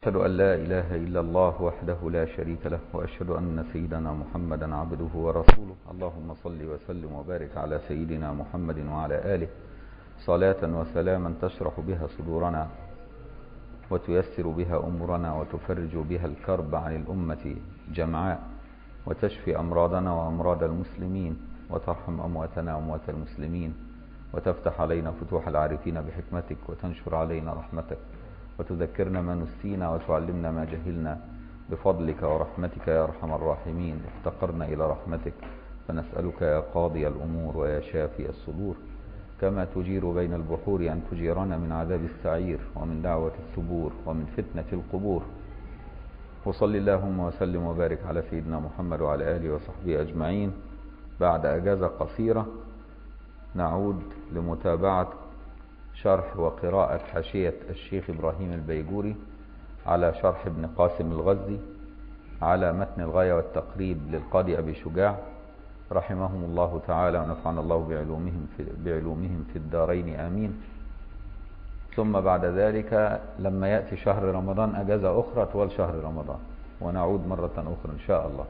أشهد أن لا إله إلا الله وحده لا شريك له وأشهد أن سيدنا محمدا عبده ورسوله اللهم صل وسلم وبارك على سيدنا محمد وعلى آله صلاة وسلاما تشرح بها صدورنا وتيسر بها أمورنا وتفرج بها الكرب عن الأمة جمعاء وتشفي أمراضنا وأمراض المسلمين وترحم أمواتنا وأموات المسلمين وتفتح علينا فتوح العارفين بحكمتك وتنشر علينا رحمتك وتذكرنا ما نسينا وتعلمنا ما جهلنا بفضلك ورحمتك يا أرحم الراحمين افتقرنا إلى رحمتك فنسألك يا قاضي الأمور ويا شافي الصدور كما تجير بين البحور أن تجيرنا من عذاب السعير ومن دعوة الثبور ومن فتنة القبور وصل اللهم وسلم وبارك على سيدنا محمد وعلى آله وصحبه أجمعين بعد أجازة قصيرة نعود لمتابعة شرح وقراءة حاشية الشيخ إبراهيم البيجوري على شرح ابن قاسم الغزي على متن الغاية والتقريب للقاضي أبي شجاع رحمهم الله تعالى ونفعنا الله بعلومهم في, بعلومهم في الدارين آمين ثم بعد ذلك لما يأتي شهر رمضان أجازة أخرى طوال شهر رمضان ونعود مرة أخرى إن شاء الله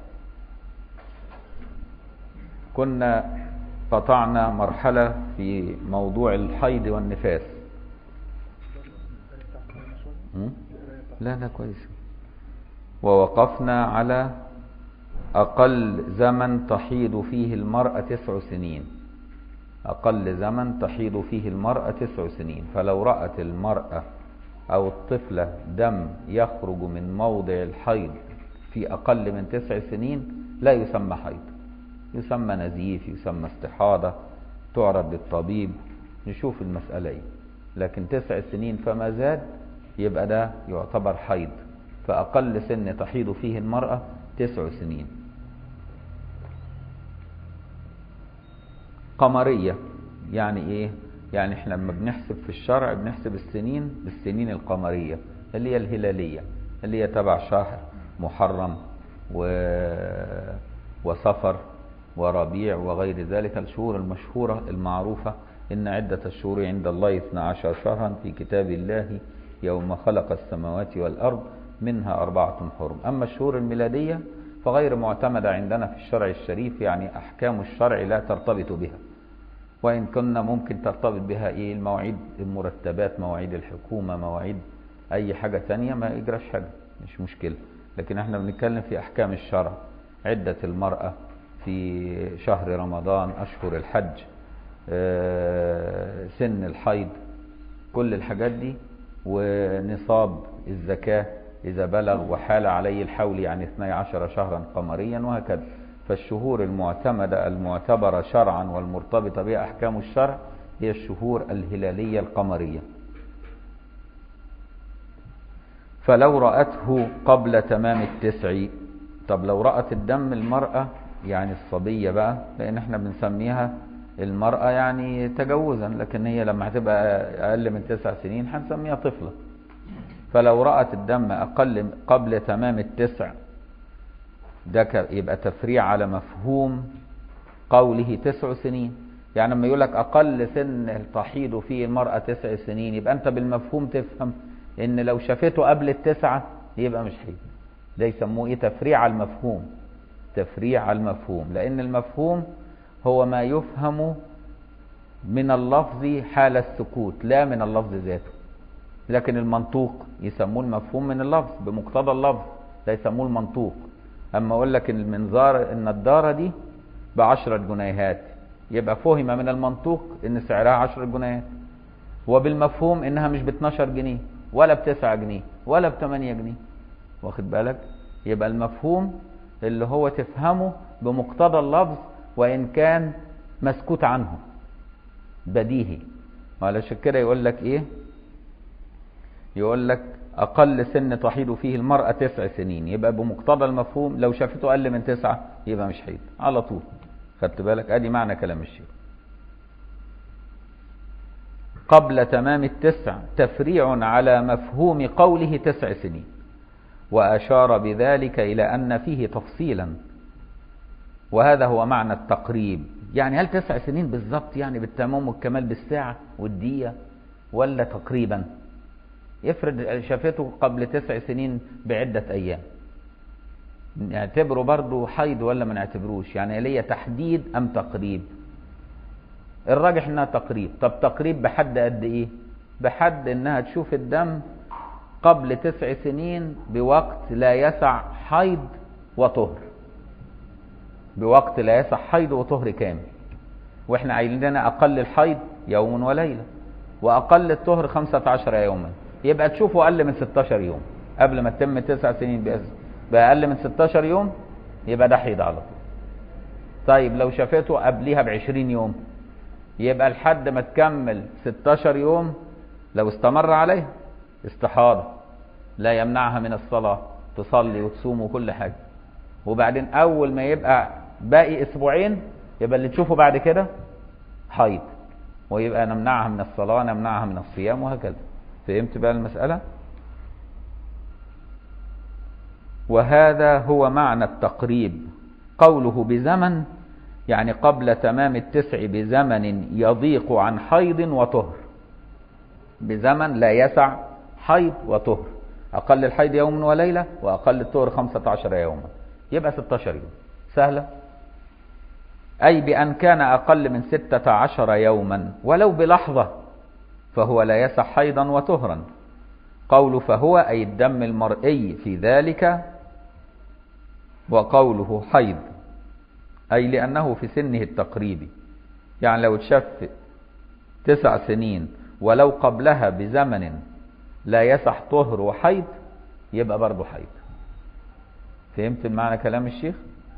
كنا قطعنا مرحلة في موضوع الحيض والنفاس لا لا كويس ووقفنا على أقل زمن تحيض فيه المرأة تسع سنين أقل زمن تحيض فيه المرأة تسع سنين فلو رأت المرأة أو الطفلة دم يخرج من موضع الحيض في أقل من تسع سنين لا يسمى حيض يسمى نزيف يسمى استحاضة تعرض للطبيب نشوف المسألة ايه لكن تسع سنين فما زاد يبقى ده يعتبر حيض فأقل سن تحيض فيه المرأة تسع سنين قمرية يعني ايه يعني احنا لما بنحسب في الشرع بنحسب السنين بالسنين القمرية اللي هي الهلالية اللي هي تبع شهر محرم و... وصفر وربيع وغير ذلك الشهور المشهورة المعروفة إن عدة الشهور عند الله 12 شهرا في كتاب الله يوم خلق السماوات والأرض منها أربعة حرم أما الشهور الميلادية فغير معتمدة عندنا في الشرع الشريف يعني أحكام الشرع لا ترتبط بها وإن كنا ممكن ترتبط بها إيه المواعيد المرتبات مواعيد الحكومة مواعيد أي حاجة تانية ما يجراش حاجة مش مشكلة لكن احنا بنتكلم في أحكام الشرع عدة المرأة في شهر رمضان أشهر الحج سن الحيض كل الحاجات دي ونصاب الزكاة إذا بلغ وحال عليه الحول يعني 12 شهرا قمريا وهكذا فالشهور المعتمدة المعتبرة شرعا والمرتبطة بها أحكام الشرع هي الشهور الهلالية القمرية فلو رأته قبل تمام التسع طب لو رأت الدم المرأة يعني الصبية بقى لأن احنا بنسميها المرأة يعني تجوزا لكن هي لما هتبقى أقل من تسع سنين هنسميها طفلة فلو رأت الدم أقل قبل تمام التسع ده يبقى تفريع على مفهوم قوله تسع سنين يعني لما يقول لك أقل سن تحيض فيه المرأة تسع سنين يبقى أنت بالمفهوم تفهم إن لو شافته قبل التسعة يبقى مش حيض ده يسموه إيه تفريع على المفهوم تفريع على المفهوم لأن المفهوم هو ما يفهم من اللفظ حال السكوت لا من اللفظ ذاته لكن المنطوق يسموه المفهوم من اللفظ بمقتضى اللفظ ده يسموه المنطوق اما اقول لك المنظار النضاره دي بعشرة جنيهات يبقى فهم من المنطوق ان سعرها عشرة جنيهات وبالمفهوم انها مش ب 12 جنيه ولا ب 9 جنيه ولا ب 8 جنيه واخد بالك يبقى المفهوم اللي هو تفهمه بمقتضى اللفظ وان كان مسكوت عنه بديهي علشان كده يقول لك ايه يقول لك أقل سن تحيض فيه المرأة تسع سنين يبقى بمقتضى المفهوم لو شافته أقل من تسعة يبقى مش حيض على طول خدت بالك أدي معنى كلام الشيخ قبل تمام التسع تفريع على مفهوم قوله تسع سنين وأشار بذلك إلى أن فيه تفصيلا وهذا هو معنى التقريب يعني هل تسع سنين بالظبط يعني بالتمام والكمال بالساعة والدية ولا تقريبا يفرض شافته قبل تسع سنين بعدة أيام نعتبره برضه حيض ولا ما نعتبروش يعني ليا تحديد أم تقريب الراجح انها تقريب طب تقريب بحد قد ايه بحد انها تشوف الدم قبل تسع سنين بوقت لا يسع حيض وطهر بوقت لا يسع حيض وطهر كامل واحنا عايزين اقل الحيض يوم وليله واقل الطهر 15 يوما يبقى تشوفه اقل من 16 يوم قبل ما تتم تسع سنين باذن باقل من 16 يوم يبقى ده حيض على طول طيب لو شافته قبليها ب 20 يوم يبقى لحد ما تكمل 16 يوم لو استمر عليها استحاضة لا يمنعها من الصلاة تصلي وتصوم وكل حاجة وبعدين أول ما يبقى باقي أسبوعين يبقى اللي تشوفه بعد كده حيض ويبقى نمنعها من الصلاة نمنعها من الصيام وهكذا فهمت بقى المسألة وهذا هو معنى التقريب قوله بزمن يعني قبل تمام التسع بزمن يضيق عن حيض وطهر بزمن لا يسع حيض وطهر أقل الحيض يوم وليلة وأقل الطهر 15 يوما يبقى 16 يوم سهلة أي بأن كان أقل من 16 يوما ولو بلحظة فهو لا يسع حيضا وطهرا قول فهو أي الدم المرئي في ذلك وقوله حيض أي لأنه في سنه التقريبي يعني لو تشف تسع سنين ولو قبلها بزمن لا يسح طهر وحيض يبقى برضه حيض فهمت معنى كلام الشيخ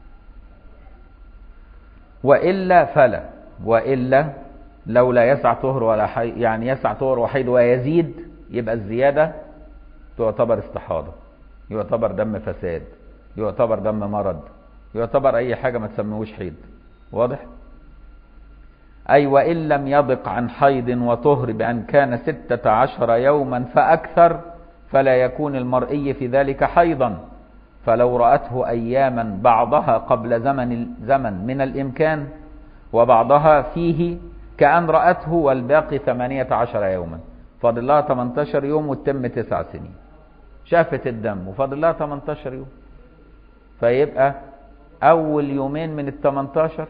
وإلا فلا وإلا لو لا يسع طهر ولا حيض يعني يسع طهر وحيض ويزيد يبقى الزيادة تعتبر استحاضة يعتبر دم فساد يعتبر دم مرض يعتبر أي حاجة ما تسميهوش حيض واضح أي وإن لم يضق عن حيض وطهر بأن كان ستة عشر يوما فأكثر فلا يكون المرئي في ذلك حيضا فلو رأته أياما بعضها قبل زمن زمن من الإمكان وبعضها فيه كأن رأته والباقي ثمانية عشر يوما فاضل لها 18 يوم وتتم تسع سنين شافت الدم وفاضل لها 18 يوم فيبقى أول يومين من ال 18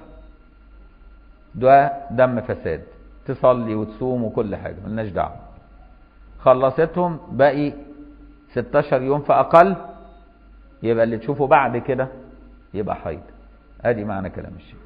ده دم فساد تصلي وتصوم وكل حاجة ملناش دعوة خلصتهم باقي 16 يوم فأقل يبقى اللي تشوفه بعد كده يبقى حيض ادي معنى كلام الشيخ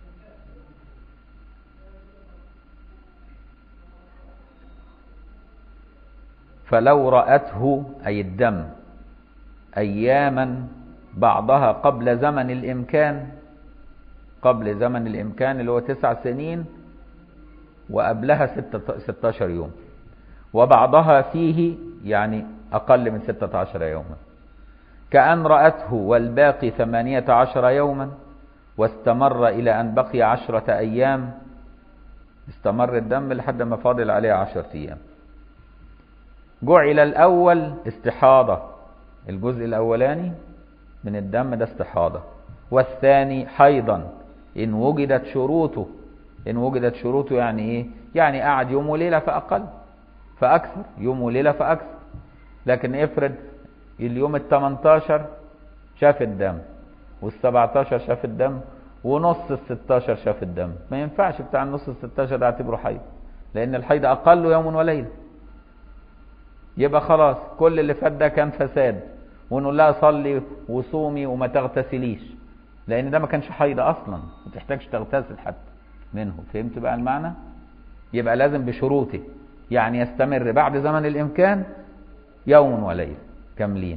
فلو رأته أي الدم أياما بعضها قبل زمن الإمكان قبل زمن الإمكان اللي هو تسع سنين وقبلها ستة ستاشر يوم وبعضها فيه يعني أقل من ستة عشر يوما كأن رأته والباقي ثمانية عشر يوما واستمر إلى أن بقي عشرة أيام استمر الدم لحد ما فاضل عليه عشرة أيام جعل الأول استحاضة الجزء الأولاني من الدم ده استحاضة والثاني حيضا إن وجدت شروطه إن وجدت شروطه يعني إيه يعني قعد يوم وليلة فأقل فأكثر يوم وليلة فأكثر لكن افرض اليوم ال 18 شاف الدم وال 17 شاف الدم ونص ال 16 شاف الدم ما ينفعش بتاع النص ال 16 ده اعتبره حيض لأن الحيض أقل يوم وليلة يبقى خلاص كل اللي فات ده كان فساد ونقول لها صلي وصومي وما تغتسليش لان ده ما كانش حيض اصلا ما تحتاجش تغتسل حتى منه فهمت بقى المعنى يبقى لازم بشروطه يعني يستمر بعد زمن الامكان يوم وليله كاملين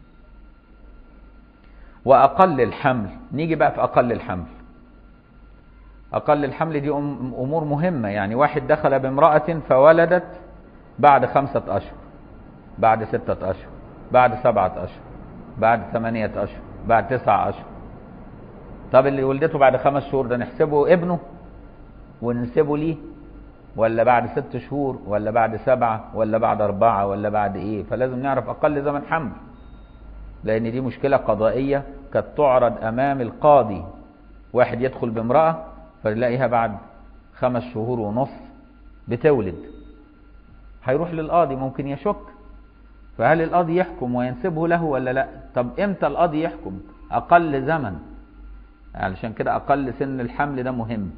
واقل الحمل نيجي بقى في اقل الحمل اقل الحمل دي امور مهمه يعني واحد دخل بامراه فولدت بعد خمسه اشهر بعد سته اشهر بعد سبعة أشهر بعد ثمانية أشهر بعد تسعة أشهر طب اللي ولدته بعد خمس شهور ده نحسبه ابنه وننسبه ليه ولا بعد ست شهور ولا بعد سبعة ولا بعد أربعة ولا بعد إيه فلازم نعرف أقل زمن حمل لأن دي مشكلة قضائية كانت تعرض أمام القاضي واحد يدخل بامرأة فيلاقيها بعد خمس شهور ونص بتولد هيروح للقاضي ممكن يشك فهل القاضي يحكم وينسبه له ولا لا طب امتى القاضي يحكم اقل زمن علشان كده اقل سن الحمل ده مهم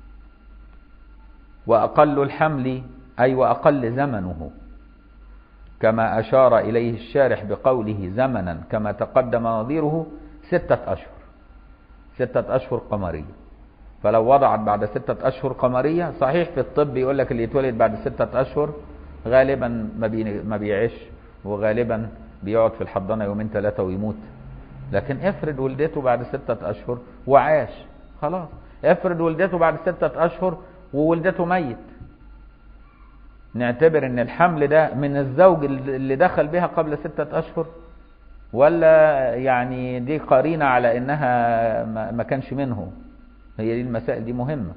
واقل الحمل اي واقل زمنه كما اشار اليه الشارح بقوله زمنا كما تقدم نظيره ستة اشهر ستة اشهر قمرية فلو وضعت بعد ستة اشهر قمرية صحيح في الطب يقول لك اللي يتولد بعد ستة اشهر غالبا ما, بي ما بيعيش وغالبا بيقعد في الحضانة يومين ثلاثة ويموت لكن افرض ولدته بعد ستة أشهر وعاش خلاص افرض ولدته بعد ستة أشهر وولدته ميت نعتبر ان الحمل ده من الزوج اللي دخل بها قبل ستة أشهر ولا يعني دي قرينة على انها ما كانش منه هي دي المسائل دي مهمة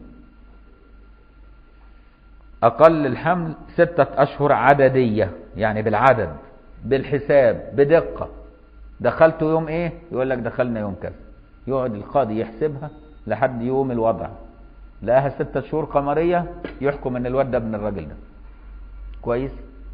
أقل الحمل ستة أشهر عددية يعني بالعدد بالحساب بدقة دخلت يوم ايه يقول لك دخلنا يوم كذا يقعد القاضي يحسبها لحد يوم الوضع لقاها ستة شهور قمرية يحكم ان الواد ده ابن الراجل ده كويس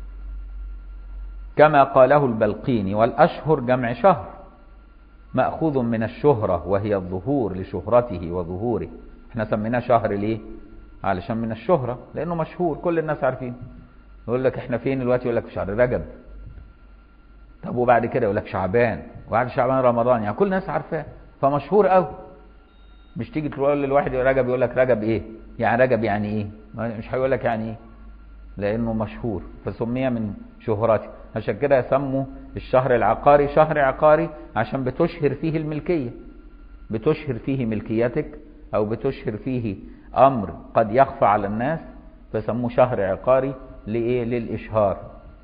كما قاله البلقيني والاشهر جمع شهر مأخوذ من الشهرة وهي الظهور لشهرته وظهوره احنا سميناه شهر ليه علشان من الشهرة لانه مشهور كل الناس عارفين يقول لك احنا فين دلوقتي يقول لك في شهر رجب طب وبعد كده يقول لك شعبان وبعد شعبان رمضان يعني كل الناس عارفاه فمشهور قوي مش تيجي تقول للواحد رجب يقول لك رجب ايه يعني رجب يعني ايه مش هيقول لك يعني ايه لانه مشهور فسمي من شهرته عشان كده يسموا الشهر العقاري شهر عقاري عشان بتشهر فيه الملكيه بتشهر فيه ملكيتك او بتشهر فيه امر قد يخفى على الناس فسموه شهر عقاري لايه للاشهار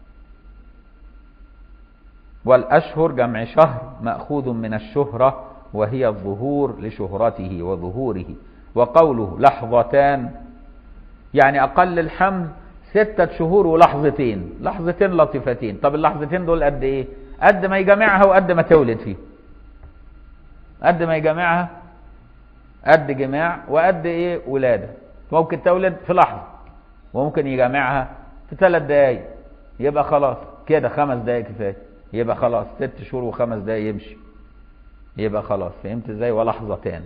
والأشهر جمع شهر مأخوذ من الشهرة وهي الظهور لشهرته وظهوره وقوله لحظتان يعني أقل الحمل ستة شهور ولحظتين لحظتين لطيفتين طب اللحظتين دول قد إيه قد ما يجمعها وقد ما تولد فيه قد ما يجمعها قد جماع وقد إيه ولادة ممكن تولد في لحظة وممكن يجمعها في ثلاث دقايق يبقى خلاص كده خمس دقايق كفايه يبقى خلاص ست شهور وخمس دقايق يمشي يبقى خلاص فهمت ازاي ولحظتان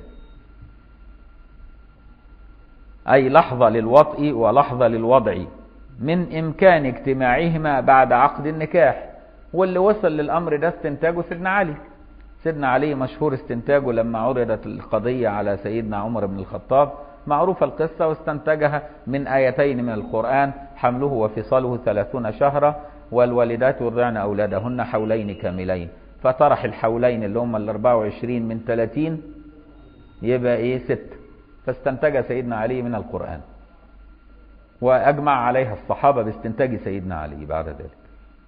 اي لحظة للوطء ولحظة للوضع من امكان اجتماعهما بعد عقد النكاح واللي وصل للامر ده استنتاجه سيدنا علي سيدنا علي مشهور استنتاجه لما عرضت القضية على سيدنا عمر بن الخطاب معروفة القصة واستنتجها من آيتين من القرآن حمله وفصاله ثلاثون شهرا والوالدات يرضعن أولادهن حولين كاملين فطرح الحولين اللي هم ال 24 من 30 يبقى ايه ست فاستنتج سيدنا علي من القرآن وأجمع عليها الصحابة باستنتاج سيدنا علي بعد ذلك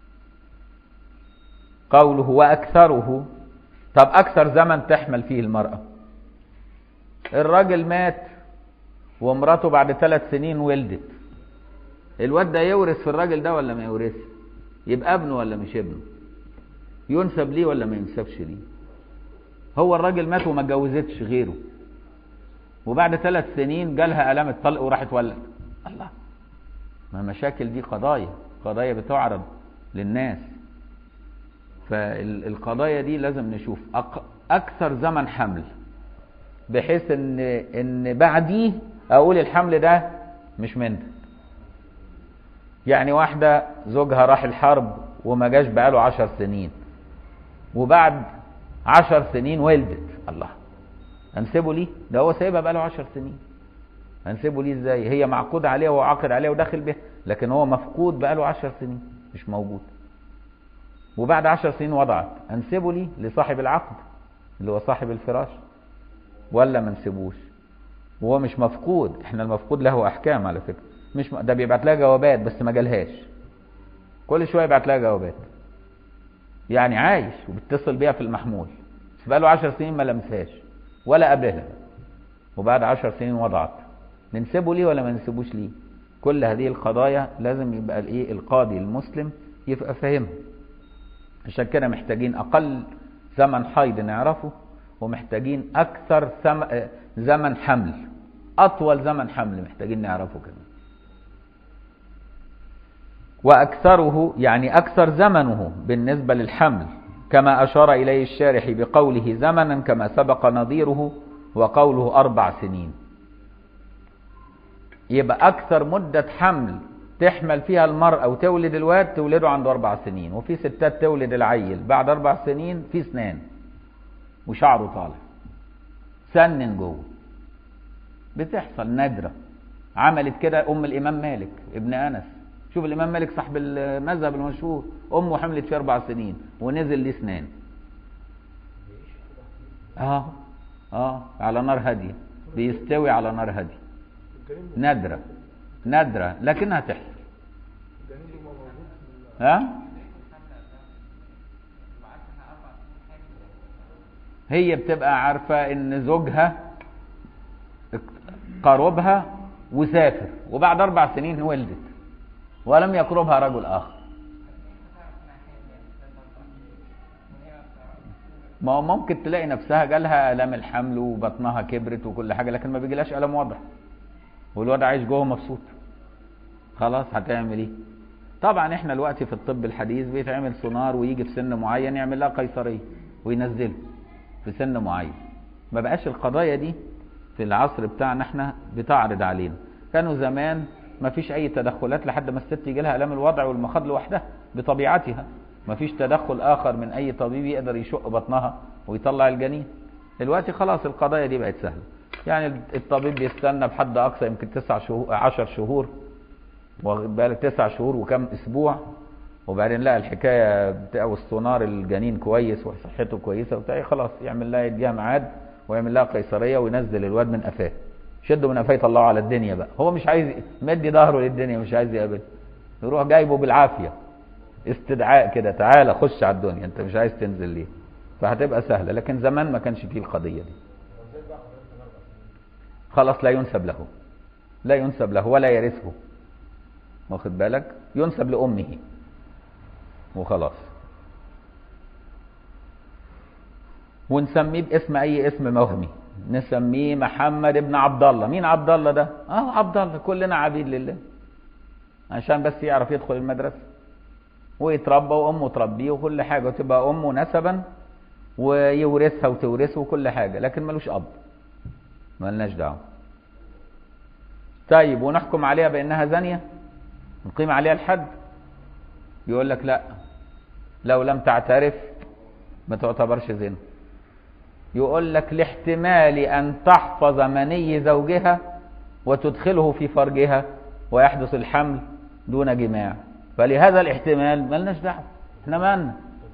قوله وأكثره طب أكثر زمن تحمل فيه المرأة الراجل مات ومراته بعد ثلاث سنين ولدت الواد ده يورث في الراجل ده ولا ما يورثش يبقى ابنه ولا مش ابنه ينسب ليه ولا ما ينسبش ليه هو الراجل مات وما اتجوزتش غيره وبعد ثلاث سنين جالها الام الطلق وراحت ولد الله ما المشاكل دي قضايا قضايا بتعرض للناس فالقضايا دي لازم نشوف اكثر زمن حمل بحيث ان ان بعديه اقول الحمل ده مش منك يعني واحدة زوجها راح الحرب وما جاش بقاله عشر سنين وبعد عشر سنين ولدت الله انسبه ليه ده هو سايبها بقاله عشر سنين انسبه ليه ازاي هي معقود عليها وعاقد عليها وداخل بها لكن هو مفقود بقاله عشر سنين مش موجود وبعد عشر سنين وضعت انسبه ليه لصاحب العقد اللي هو صاحب الفراش ولا ما نسيبوش وهو مش مفقود احنا المفقود له احكام على فكره مش م... ده بيبعت لها جوابات بس ما جالهاش كل شويه يبعت لها جوابات يعني عايش وبيتصل بيها في المحمول بس بقى له 10 سنين ما لمسهاش ولا قابلها وبعد 10 سنين وضعت ننسبه ليه ولا ما ننسبوش ليه كل هذه القضايا لازم يبقى الايه القاضي المسلم يبقى فاهمها عشان كده محتاجين اقل زمن حيض نعرفه ومحتاجين اكثر سم... زمن حمل اطول زمن حمل محتاجين نعرفه كمان وأكثره يعني أكثر زمنه بالنسبة للحمل كما أشار إليه الشارح بقوله زمنا كما سبق نظيره وقوله أربع سنين يبقى أكثر مدة حمل تحمل فيها المرأة وتولد الواد تولده عنده أربع سنين وفي ستات تولد العيل بعد أربع سنين في سنان وشعره طالع سنن جوه بتحصل نادرة عملت كده أم الإمام مالك ابن أنس شوف الإمام مالك صاحب المذهب المشهور أمه حملت فيه أربع سنين ونزل ليه سنان اه اه على نار هادية بيستوي على نار هادية نادرة نادرة لكنها تحصل ها هي بتبقى عارفة ان زوجها قربها وسافر وبعد اربع سنين ولدت ولم يقربها رجل اخر ما هو ممكن تلاقي نفسها جالها الام الحمل وبطنها كبرت وكل حاجه لكن ما بيجيلهاش الم وضع والواد عايش جوه مبسوط خلاص هتعمل ايه طبعا احنا دلوقتي في الطب الحديث بيتعمل سونار ويجي في سن معين يعمل لها قيصريه وينزله في سن معين ما بقاش القضايا دي في العصر بتاعنا احنا بتعرض علينا كانوا زمان ما فيش اي تدخلات لحد ما الست يجي لها الام الوضع والمخاض لوحدها بطبيعتها ما فيش تدخل اخر من اي طبيب يقدر يشق بطنها ويطلع الجنين دلوقتي خلاص القضايا دي بقت سهله يعني الطبيب بيستنى بحد اقصى يمكن تسع شهور 10 شهور واخد بالك تسع شهور وكم اسبوع وبعدين لقى الحكايه بتاع والسونار الجنين كويس وصحته كويسه وبتاع خلاص يعمل لها يديها ميعاد ويعمل لها قيصريه وينزل الواد من قفاه شده من قفاه يطلعه على الدنيا بقى هو مش عايز مدي ظهره للدنيا مش عايز يقابل يروح جايبه بالعافيه استدعاء كده تعالى خش على الدنيا انت مش عايز تنزل ليه فهتبقى سهله لكن زمان ما كانش فيه القضيه دي خلاص لا ينسب له لا ينسب له ولا يرثه واخد بالك ينسب لامه وخلاص ونسميه باسم اي اسم موهمي نسميه محمد ابن عبد الله مين عبد الله ده اه عبد الله كلنا عبيد لله عشان بس يعرف يدخل المدرسه ويتربى وامه تربيه وكل حاجه وتبقى امه نسبا ويورثها وتورثه وكل حاجه لكن ملوش اب ملناش دعوه طيب ونحكم عليها بانها زانيه نقيم عليها الحد يقول لك لا لو لم تعترف ما تعتبرش زنا يقول لك لاحتمال ان تحفظ مني زوجها وتدخله في فرجها ويحدث الحمل دون جماع فلهذا الاحتمال ملناش دعوه احنا مالنا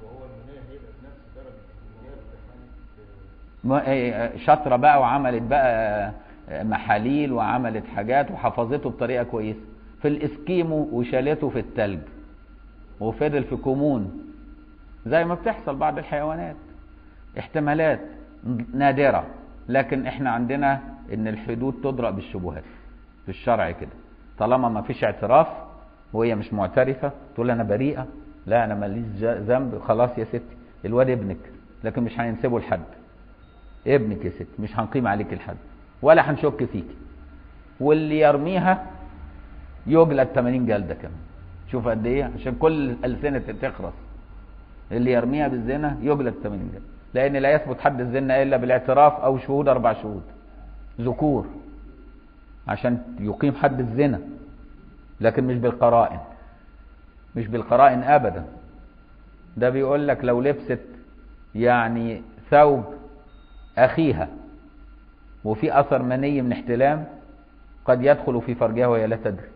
شاطره بقى وعملت بقى محاليل وعملت حاجات وحفظته بطريقه كويسه في الاسكيمو وشالته في التلج وفضل في كمون زي ما بتحصل بعض الحيوانات احتمالات نادره لكن احنا عندنا ان الحدود تدرأ بالشبهات في الشرع كده طالما ما فيش اعتراف وهي مش معترفه تقول انا بريئه لا انا ماليش ذنب خلاص يا ستي الواد ابنك لكن مش هننسبه لحد ابنك يا ستي مش هنقيم عليك الحد ولا هنشك فيك واللي يرميها يجلد 80 جلده كمان شوف قد ايه عشان كل السنه تخرس اللي يرميها بالزنا يجلد 80 جلده لان لا يثبت حد الزنا الا بالاعتراف او شهود اربع شهود ذكور عشان يقيم حد الزنا لكن مش بالقرائن مش بالقرائن ابدا ده بيقول لك لو لبست يعني ثوب اخيها وفي اثر مني من احتلام قد يدخل في فرجها وهي لا تدري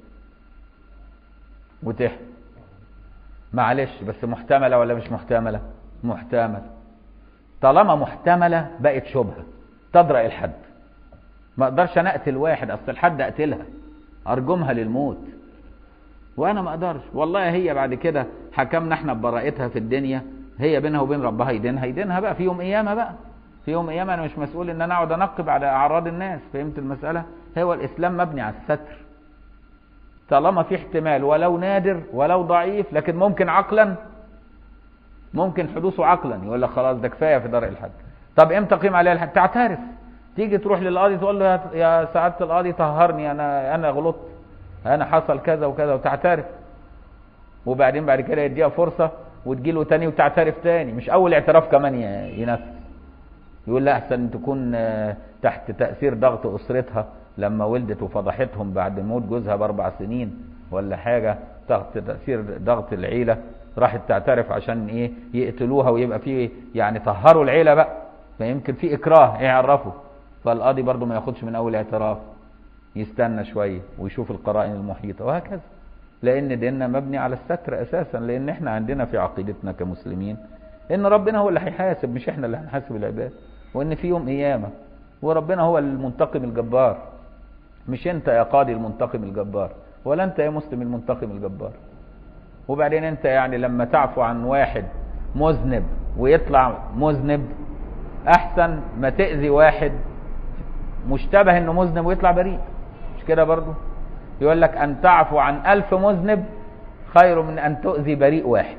وتحمل معلش بس محتمله ولا مش محتمله محتمل طالما محتمله بقت شبهه تدرأ الحد ما اقدرش انا اقتل واحد اصل الحد اقتلها ارجمها للموت وانا ما اقدرش والله هي بعد كده حكمنا احنا ببراءتها في الدنيا هي بينها وبين ربها يدينها يدينها بقى في يوم قيامه بقى في يوم قيامه انا مش مسؤول ان انا اقعد انقب على اعراض الناس فهمت المساله هو الاسلام مبني على الستر طالما في احتمال ولو نادر ولو ضعيف لكن ممكن عقلا ممكن حدوثه عقلا يقول لك خلاص ده كفايه في درء الحد طب امتى قيم عليها الحد تعترف تيجي تروح للقاضي تقول له يا سعاده القاضي طهرني انا انا غلطت انا حصل كذا وكذا وتعترف وبعدين بعد كده يديها فرصة وتجيله تاني وتعترف تاني مش أول اعتراف كمان ي- ينفذ يقول لا أحسن تكون آه، تحت تأثير ضغط أسرتها لما ولدت وفضحتهم بعد موت جوزها بأربع سنين ولا حاجة تحت تأثير ضغط العيلة راحت تعترف عشان إيه يقتلوها ويبقى في يعني طهروا العيلة بقى فيمكن في إكراه يعرفوا فالقاضي برضو ما ياخدش من أول اعتراف يستنى شوية ويشوف القرائن المحيطة وهكذا لأن ديننا مبني على الستر أساسا لأن احنا عندنا في عقيدتنا كمسلمين إن ربنا هو اللي هيحاسب مش احنا اللي هنحاسب العباد وإن في يوم قيامة وربنا هو المنتقم الجبار مش أنت يا قاضي المنتقم الجبار ولا أنت يا مسلم المنتقم الجبار وبعدين أنت يعني لما تعفو عن واحد مذنب ويطلع مذنب أحسن ما تأذي واحد مشتبه انه مذنب ويطلع بريء مش كده برضو يقول لك ان تعفو عن الف مذنب خير من ان تؤذي بريء واحد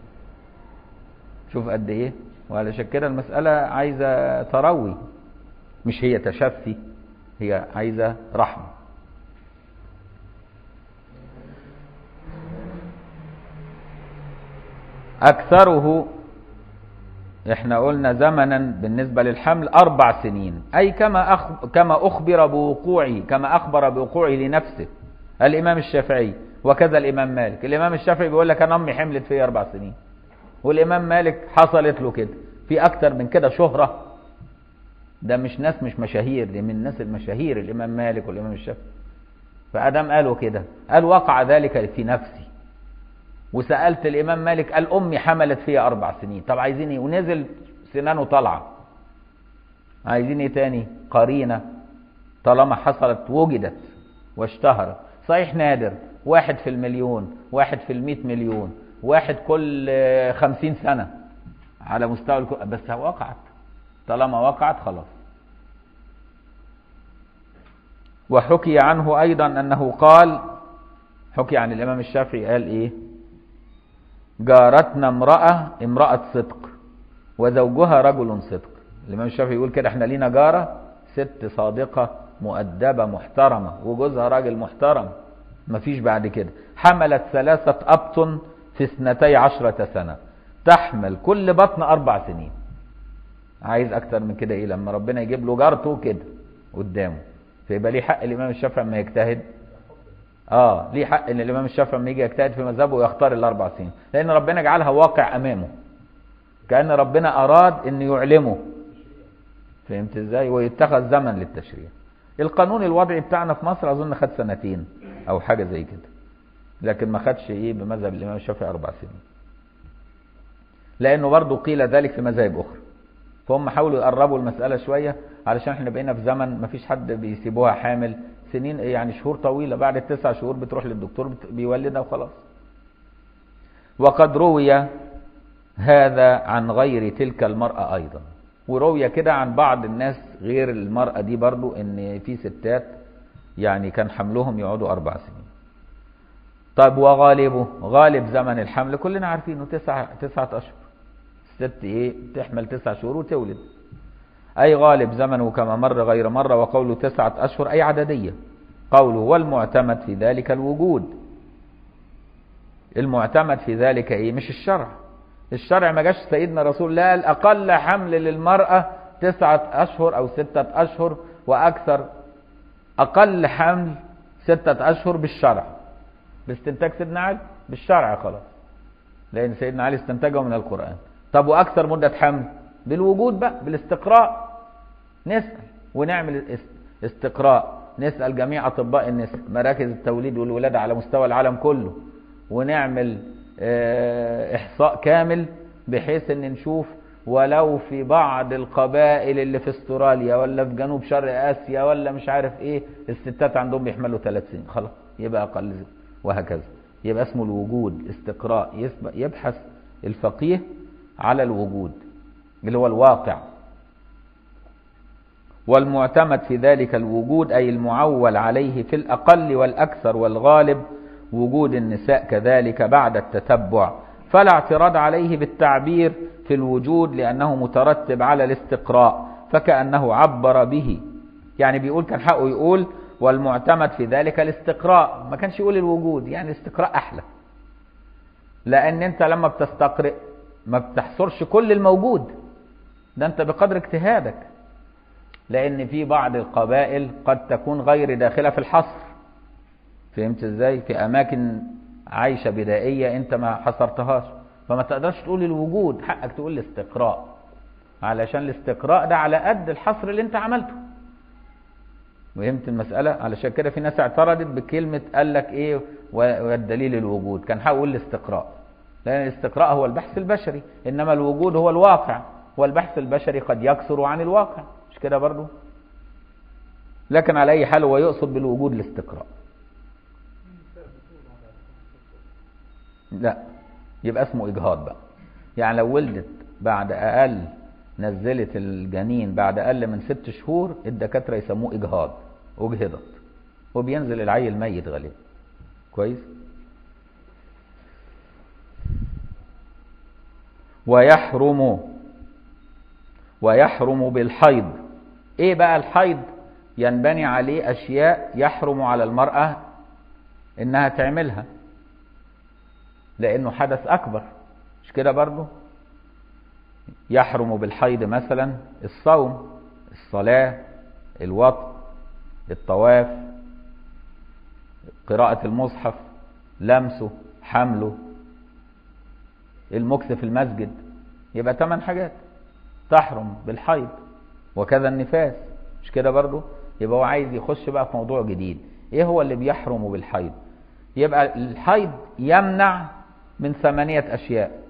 شوف قد ايه وعلشان كده المسألة عايزة تروي مش هي تشفي هي عايزة رحمة أكثره احنا قلنا زمنا بالنسبة للحمل أربع سنين أي كما أخ... كما أخبر بوقوعه كما أخبر بوقوعه لنفسه الإمام الشافعي وكذا الإمام مالك الإمام الشافعي بيقول لك أنا أمي حملت فيا أربع سنين والإمام مالك حصلت له كده في أكتر من كده شهرة ده مش ناس مش مشاهير دي من الناس المشاهير الإمام مالك والإمام الشافعي فأدم قالوا كده قال وقع ذلك في نفسي وسألت الإمام مالك قال أمي حملت فيها أربع سنين طب عايزين إيه ونزل سنانه طالعة عايزين إيه تاني قرينة طالما حصلت وجدت واشتهرت صحيح نادر واحد في المليون واحد في المئة مليون واحد كل آه، خمسين سنة على مستوى الكو... بس وقعت طالما وقعت خلاص وحكي عنه أيضا أنه قال حكي عن الإمام الشافعي قال إيه جارتنا امرأة امرأة صدق وزوجها رجل صدق الإمام الشافعي يقول كده احنا لينا جارة ست صادقة مؤدبة محترمة وجوزها راجل محترم مفيش بعد كده حملت ثلاثة أبطن في اثنتي عشرة سنة تحمل كل بطن أربع سنين عايز أكتر من كده إيه لما ربنا يجيب له جارته كده قدامه فيبقى ليه حق الإمام الشافعي لما يجتهد اه ليه حق ان الامام الشافعي لما يجي يجتهد في مذهبه ويختار الاربع سنين لان ربنا جعلها واقع امامه كان ربنا اراد ان يعلمه فهمت ازاي ويتخذ زمن للتشريع القانون الوضعي بتاعنا في مصر اظن خد سنتين او حاجه زي كده لكن ما خدش ايه بمذهب الامام الشافعي اربع سنين لانه برضه قيل ذلك في مذاهب اخرى فهم حاولوا يقربوا المساله شويه علشان احنا بقينا في زمن ما فيش حد بيسيبوها حامل سنين يعني شهور طويله بعد التسع شهور بتروح للدكتور بت- بيولدها وخلاص وقد روي هذا عن غير تلك المرأة أيضا وروي كده عن بعض الناس غير المرأة دي برضو ان في ستات يعني كان حملهم يقعدوا أربع سنين طيب وغالبه غالب زمن الحمل كلنا عارفينه تسعة, تسعة أشهر الست إيه تحمل تسع شهور وتولد أي غالب زمنه كما مر غير مرة وقوله تسعة أشهر أي عددية قوله والمعتمد في ذلك الوجود المعتمد في ذلك إيه مش الشرع الشرع ما جاش سيدنا رسول الله قال أقل حمل للمرأة تسعة أشهر أو ستة أشهر وأكثر أقل حمل ستة أشهر بالشرع باستنتاج سيدنا علي بالشرع خلاص لأن سيدنا علي استنتجه من القرآن طب وأكثر مدة حمل بالوجود بقى بالاستقراء نسأل ونعمل است- استقراء نسأل جميع أطباء النساء مراكز التوليد والولادة على مستوى العالم كله ونعمل آه، إحصاء كامل بحيث أن نشوف ولو في بعض القبائل اللي في استراليا ولا في جنوب شرق آسيا ولا مش عارف إيه الستات عندهم بيحملوا ثلاث سنين خلاص يبقى أقل زي- وهكذا يبقى اسمه الوجود استقراء يسبق يبحث الفقيه على الوجود اللي هو الواقع والمعتمد في ذلك الوجود أي المعول عليه في الأقل والأكثر والغالب وجود النساء كذلك بعد التتبع فلا اعتراض عليه بالتعبير في الوجود لأنه مترتب على الاستقراء فكأنه عبر به يعني بيقول كان حقه يقول والمعتمد في ذلك الاستقراء ما كانش يقول الوجود يعني الاستقراء أحلى لان انت لما بتستقرئ ما بتحصرش كل الموجود ده انت بقدر اجتهادك لان في بعض القبائل قد تكون غير داخله في الحصر فهمت ازاي في اماكن عايشه بدائيه انت ما حصرتهاش فما تقدرش تقول الوجود حقك تقول الاستقراء علشان الاستقراء ده على قد الحصر اللي انت عملته فهمت المسألة علشان كده في ناس اعترضت بكلمة قال لك ايه والدليل الوجود كان هقول الاستقراء لأن الاستقراء هو البحث البشري إنما الوجود هو الواقع والبحث البشري قد يكثر عن الواقع مش كده برضو لكن على أي حال هو يقصد بالوجود الاستقراء لا يبقى اسمه إجهاض بقى يعني لو ولدت بعد أقل نزلت الجنين بعد أقل من ست شهور الدكاترة يسموه إجهاض أجهضت وبينزل العيل ميت غالبا كويس ويحرم ويحرم بالحيض ايه بقى الحيض ينبني عليه اشياء يحرم على المرأة انها تعملها لانه حدث اكبر مش كده برضه يحرم بالحيض مثلا الصوم الصلاة الوطء الطواف قراءة المصحف لمسه حمله المكث في المسجد يبقى ثمان حاجات تحرم بالحيض وكذا النفاس مش كده برضو يبقى هو عايز يخش بقى في موضوع جديد ايه هو اللي بيحرم بالحيض يبقى الحيض يمنع من ثمانية اشياء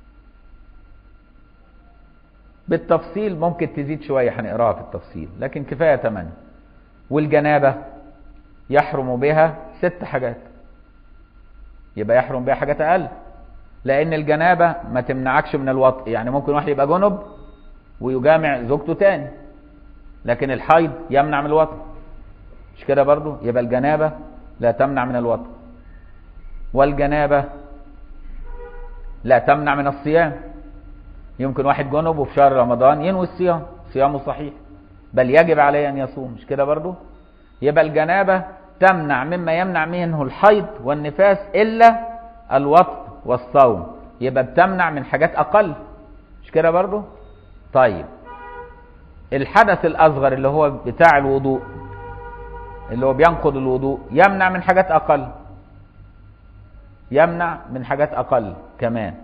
بالتفصيل ممكن تزيد شوية هنقراها في التفصيل لكن كفاية ثمانية والجنابة يحرم بها ست حاجات يبقى يحرم بها حاجات أقل لأن الجنابة ما تمنعكش من الوطء يعني ممكن واحد يبقى جنب ويجامع زوجته تاني لكن الحيض يمنع من الوطء مش كده برضو يبقى الجنابة لا تمنع من الوطء والجنابة لا تمنع من الصيام يمكن واحد جنب وفي شهر رمضان ينوي الصيام صيامه صحيح بل يجب عليه أن يصوم مش كده برضو يبقى الجنابة تمنع مما يمنع منه الحيض والنفاس إلا الوطء والصوم يبقى بتمنع من حاجات أقل مش كده برضو طيب الحدث الأصغر اللي هو بتاع الوضوء اللي هو بينقض الوضوء يمنع من حاجات أقل يمنع من حاجات أقل كمان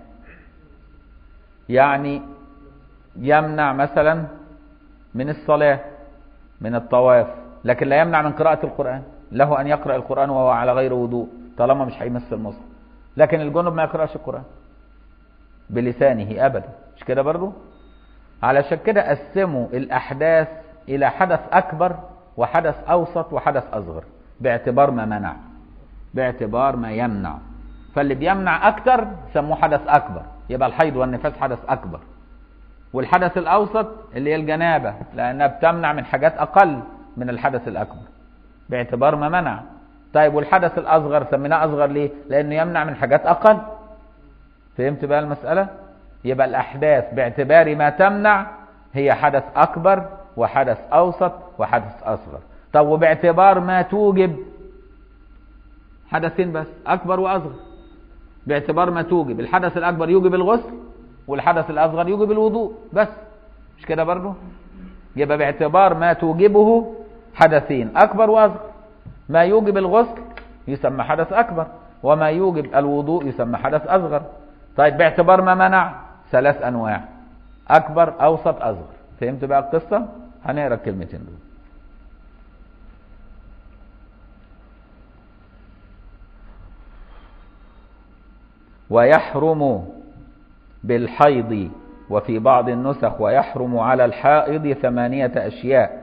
يعني يمنع مثلا من الصلاة من الطواف لكن لا يمنع من قراءة القرآن له أن يقرأ القرآن وهو على غير وضوء طالما مش هيمس المصحف لكن الجنب ما يقرأش القرآن بلسانه أبدا مش كده برضو علشان كده قسموا الأحداث إلى حدث أكبر وحدث أوسط وحدث أصغر باعتبار ما منع باعتبار ما يمنع فاللي بيمنع أكتر سموه حدث أكبر يبقى الحيض والنفاس حدث أكبر والحدث الأوسط اللي هي الجنابة لأنها بتمنع من حاجات أقل من الحدث الأكبر باعتبار ما منع طيب والحدث الأصغر سميناه أصغر ليه؟ لأنه يمنع من حاجات أقل فهمت بقى المسألة؟ يبقى الأحداث باعتبار ما تمنع هي حدث أكبر وحدث أوسط وحدث أصغر طب وباعتبار ما توجب حدثين بس أكبر وأصغر باعتبار ما توجب الحدث الأكبر يوجب الغسل والحدث الأصغر يوجب الوضوء بس مش كده برضه يبقى باعتبار ما توجبه حدثين أكبر وأصغر ما يوجب الغسل يسمى حدث أكبر وما يوجب الوضوء يسمى حدث أصغر طيب باعتبار ما منع ثلاث أنواع أكبر أوسط أصغر فهمت بقى القصة هنقرا الكلمتين دول ويحرم بالحيض وفي بعض النسخ ويحرم على الحائض ثمانية أشياء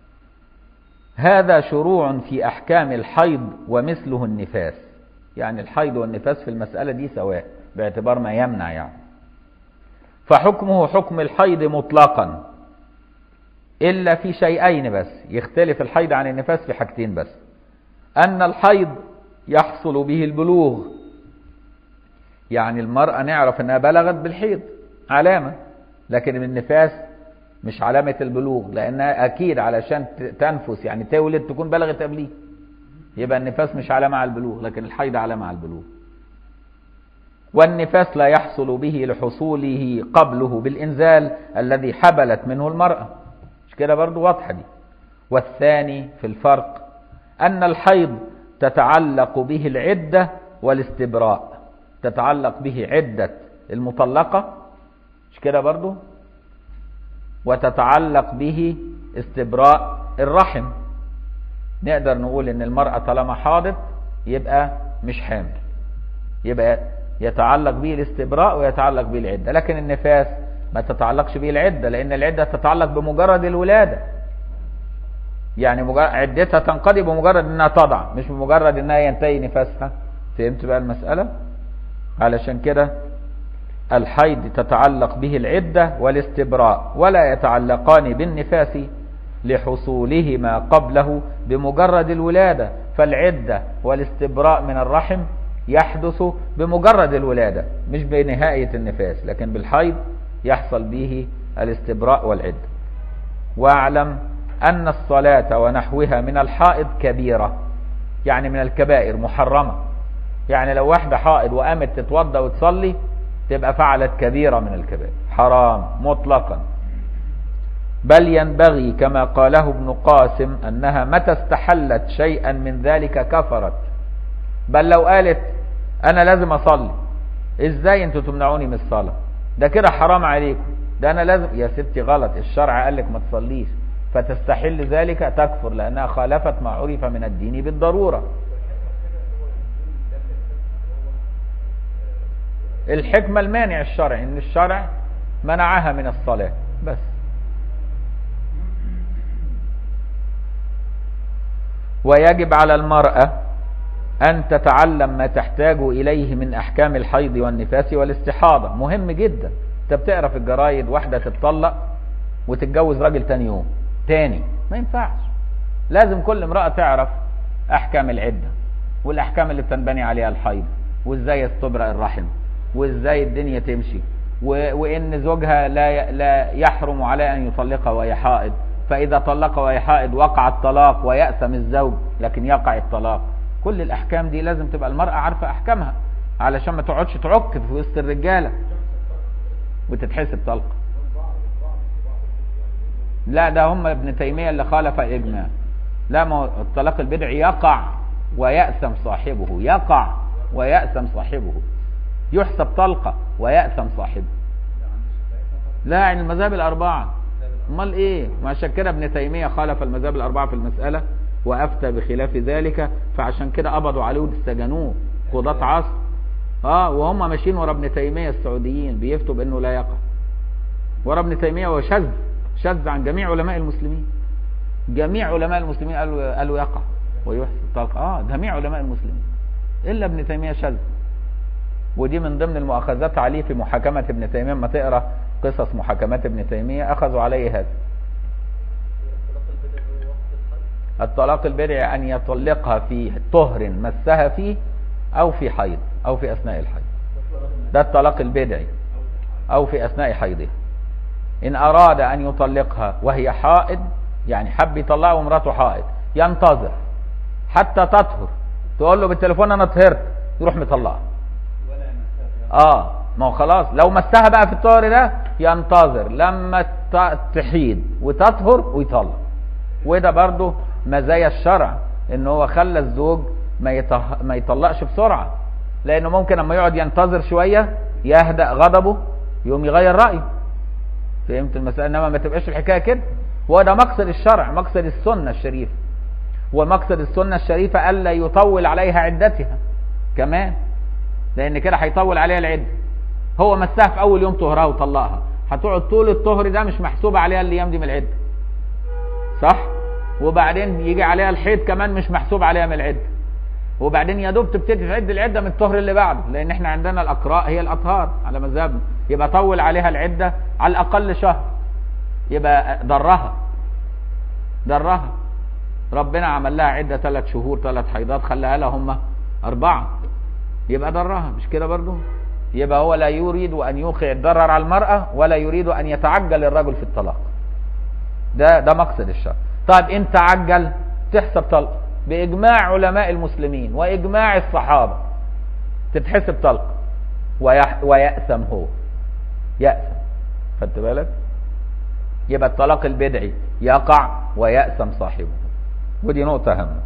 هذا شروع في أحكام الحيض ومثله النفاس يعني الحيض والنفاس في المسألة دي سواء باعتبار ما يمنع يعني فحكمه حكم الحيض مطلقا إلا في شيئين بس يختلف الحيض عن النفاس في حاجتين بس أن الحيض يحصل به البلوغ يعني المرأة نعرف أنها بلغت بالحيض علامة لكن النفاس مش علامة البلوغ لأنها أكيد علشان تنفس يعني تولد تكون بلغت قبليه يبقى النفاس مش علامة على البلوغ لكن الحيض علامة على البلوغ والنفاس لا يحصل به لحصوله قبله بالإنزال الذي حبلت منه المرأة مش كده برضو واضحة دي والثاني في الفرق أن الحيض تتعلق به العدة والاستبراء تتعلق به عدة المطلقة مش كده برضو وتتعلق به استبراء الرحم نقدر نقول ان المرأة طالما حاضت يبقى مش حامل يبقى يتعلق به الاستبراء ويتعلق به العدة لكن النفاس ما تتعلقش به العدة لان العدة تتعلق بمجرد الولادة يعني مجرد عدتها تنقضي بمجرد انها تضع مش بمجرد انها ينتهي نفاسها فهمت بقى المسألة علشان كده الحيض تتعلق به العدة والاستبراء ولا يتعلقان بالنفاس لحصولهما قبله بمجرد الولادة فالعدة والاستبراء من الرحم يحدث بمجرد الولادة مش بنهاية النفاس لكن بالحيض يحصل به الاستبراء والعدة واعلم أن الصلاة ونحوها من الحائض كبيرة يعني من الكبائر محرمة يعني لو واحدة حائض وقامت تتوضى وتصلي تبقى فعلت كبيرة من الكبائر حرام مطلقا بل ينبغي كما قاله ابن قاسم أنها متى استحلت شيئا من ذلك كفرت بل لو قالت أنا لازم أصلي إزاي أنتوا تمنعوني من الصلاة ده كده حرام عليكم ده أنا لازم يا ستي غلط الشرع قال لك ما تصليش فتستحل ذلك تكفر لأنها خالفت ما عرف من الدين بالضرورة الحكمة المانع الشرعي ان الشرع منعها من الصلاة بس ويجب على المرأة أن تتعلم ما تحتاج إليه من أحكام الحيض والنفاس والاستحاضة مهم جدا انت بتقرا في الجرايد واحدة تتطلق وتتجوز راجل تاني يوم تاني ما ينفعش لازم كل امرأة تعرف أحكام العدة والأحكام اللي بتنبني عليها الحيض وإزاي يستبرأ الرحم وإزاي الدنيا تمشي و... وإن زوجها لا ي... لا يحرم عليه أن يطلقها وهي حائض فإذا طلق وهي حائض وقع الطلاق ويأثم الزوج لكن يقع الطلاق كل الأحكام دي لازم تبقى المرأة عارفة أحكامها علشان ما تقعدش تعك في وسط الرجالة وتتحسب طلقة لا ده هم ابن تيمية اللي خالف إجماع لا ما هو الطلاق البدعي يقع ويأثم صاحبه يقع ويأثم صاحبه يحسب طلقة ويأثم صاحبه لا عن المذاهب الأربعة امال ايه ما عشان كده ابن تيمية خالف المذاهب الأربعة في المسألة وأفتى بخلاف ذلك فعشان كده قبضوا عليه واستجنوه قضاة عصر اه وهم ماشيين ورا ابن تيمية السعوديين بيفتوا بأنه لا يقع ورا ابن تيمية وشذ شذ عن جميع علماء المسلمين جميع علماء المسلمين قالوا قالوا يقع ويحسب طلقة اه جميع علماء المسلمين إلا ابن تيمية شذ ودي من ضمن المؤاخذات عليه في محاكمة ابن تيمية لما تقرا قصص محاكمات ابن تيمية أخذوا عليه هذا الطلاق البدعي أن يطلقها في طهر مسها فيه أو في حيض أو في أثناء الحيض ده الطلاق البدعي أو في أثناء حيضها إن أراد أن يطلقها وهي حائض يعني حب يطلقها ومراته حائض ينتظر حتى تطهر تقول له بالتليفون أنا طهرت يروح مطلقها اه ما هو خلاص لو مسها بقى في الطهر ده ينتظر لما تحيد وتطهر ويطلق وده برضو مزايا الشرع ان هو خلى الزوج ما, يطه... ما يطلقش بسرعة لانه ممكن لما يقعد ينتظر شوية يهدأ غضبه يقوم يغير رأيه فهمت المسألة انما ما تبقاش الحكاية كده وده مقصد الشرع مقصد السنة الشريفة ومقصد السنة الشريفة ألا يطول عليها عدتها كمان لان كده هيطول عليها العده هو مسها في اول يوم طهرها وطلقها هتقعد طول الطهر ده مش محسوبه عليها الايام دي من العده صح وبعدين يجي عليها الحيض كمان مش محسوب عليها من العده وبعدين يا دوب تبتدي تعد العده من الطهر اللي بعده لان احنا عندنا الاقراء هي الاطهار على مذهبنا يبقى طول عليها العده على الاقل شهر يبقى ضرها ضرها ربنا عمل لها عده ثلاث شهور ثلاث حيضات خلاها لها هم اربعه يبقى ضرها مش كده برضو يبقى هو لا يريد أن يوقع الضرر على المرأة ولا يريد أن يتعجل الرجل في الطلاق ده ده مقصد الشرع طيب إن تعجل تحسب طلق بإجماع علماء المسلمين وإجماع الصحابة تتحسب طلق ويح ويأثم هو يأثم خدت بالك يبقى الطلاق البدعي يقع ويأثم صاحبه ودي نقطة هامة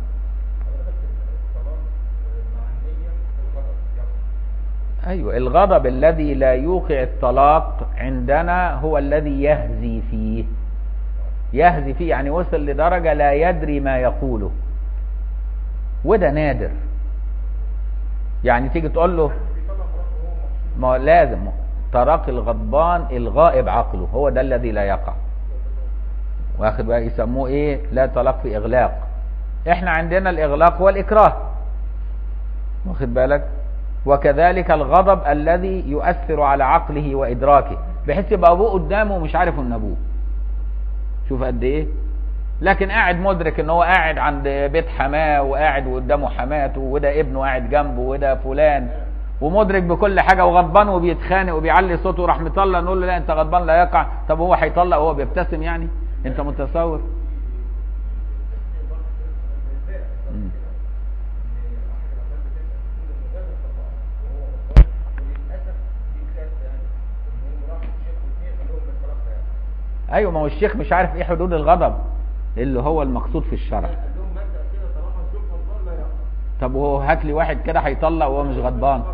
أيوة الغضب الذي لا يوقع الطلاق عندنا هو الذي يهزي فيه يهزي فيه يعني وصل لدرجة لا يدري ما يقوله وده نادر يعني تيجي تقول له ما لازم طلاق الغضبان الغائب عقله هو ده الذي لا يقع واخد بقى يسموه ايه لا طلاق في اغلاق احنا عندنا الاغلاق هو الاكراه واخد بالك وكذلك الغضب الذي يؤثر على عقله وادراكه بحيث يبقى ابوه قدامه ومش عارف ان ابوه شوف قد ايه لكن قاعد مدرك ان هو قاعد عند بيت حماه وقاعد قدامه حماته وده ابنه قاعد جنبه وده فلان ومدرك بكل حاجه وغضبان وبيتخانق وبيعلي صوته وراح مطلق نقول له لا انت غضبان لا يقع طب هو هيطلق وهو بيبتسم يعني انت متصور مم. ايوه ما هو الشيخ مش عارف ايه حدود الغضب اللي هو المقصود في الشرع طب وهو هات لي واحد كده هيطلق وهو مش غضبان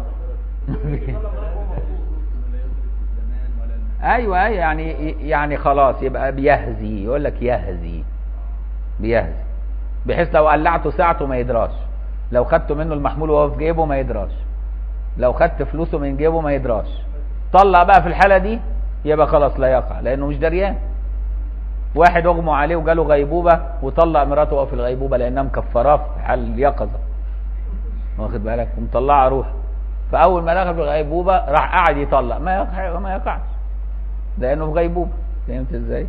ايوه ايوه يعني يعني خلاص يبقى بيهزي يقول لك يهزي بيهزي بحيث لو قلعته ساعته ما يدراش لو خدته منه المحمول وهو في جيبه ما يدراش لو خدت فلوسه من جيبه ما يدراش طلع بقى في الحاله دي يبقى خلاص لا يقع لانه مش دريان واحد اغمى عليه وجاله غيبوبه وطلق مراته وهو في الغيبوبه لانها مكفراه في حال اليقظه واخد بالك ومطلعه روح فاول ما دخل في الغيبوبه راح قعد يطلق ما يقع ما يقعش لانه في غيبوبه فهمت ازاي؟